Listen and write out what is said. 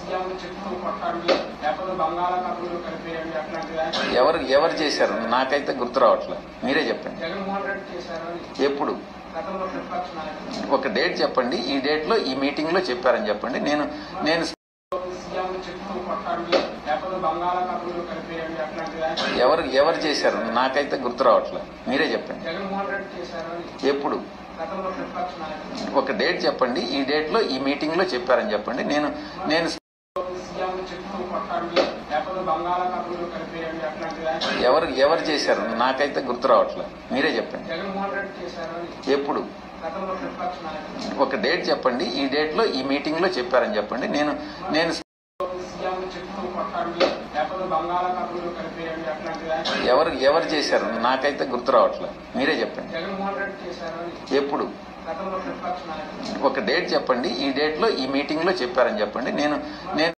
CM చెట్లు కొట్టండి లేకపోతే బంగాళాఖాతంలో కలిపేయండి అట్లాంటి వ్యాఖ్యలు ఎవరు ఎవరు చేశారు నాకైతే గుర్తు రావట్లేదు మీరే చెప్పండి జగన్మోహన్ రెడ్డి చేశారు అని ఎప్పుడు గతంలో ప్రతిపక్ష నాయకులు ఒక డేట్ చెప్పండి ఈ డేట్ లో ఈ మీటింగ్ లో చెప్పారని చెప్పండి నేను నేను సీఎం చెట్లు కొట్టండి లేకపోతే బంగాళాఖాతంలో కలిపేయండి అట్లాంటి వ్యాఖ్యలు ఎవరు ఎవరు చేశారు నాకైతే గుర్తు రావట్లేదు మీరే చెప్పండి జగన్మోహన్ రెడ్డి చేశారు అని ఎప్పుడు గతంలో ప్రతిపక్ష నాయకులు ఒక డేట్ చెప్పండి ఈ డేట్ లో ఈ మీటింగ్ లో చెప్పారని చెప్పండి నేను నేను సీఎం చెట్లు కొట్టండి లేకపోతే బంగాళాఖాతంలో కలిపేయండి అట్లాంటి వ్యాఖ్యలు ఎవరు ఎవరు చేశారు నాకైతే గుర్తు రావట్లేదు మీరే చెప్పండి జగన్మోహన్ రెడ్డి చేశారు అని ఎప్పుడు గతంలో ప్రతిపక్ష నాయకులు ఒక డేట్ చెప్పండి ఈ డేట్ లో ఈ మీటింగ్ లో చెప్పారని చెప్పండి నేను నేను సీఎం చెట్లు కొట్టండి లేకపోతే బంగాళాఖాతంలో కలిపేయండి అట్లాంటి వ్యాఖ్యలు ఎవరు ఎవరు చేశారు నాకైతే గుర్తు రావట్లేదు మీరే చెప్పండి జగన్మోహన్ రెడ్డి చేశారు అని ఎప్పుడు గతంలో ప్రతిపక్ష నాయకులు ఒక డేట్ చెప్పండి ఈ డేట్ లో ఈ మీటింగ్ లో చెప్పారని చెప్పండి నేను నేను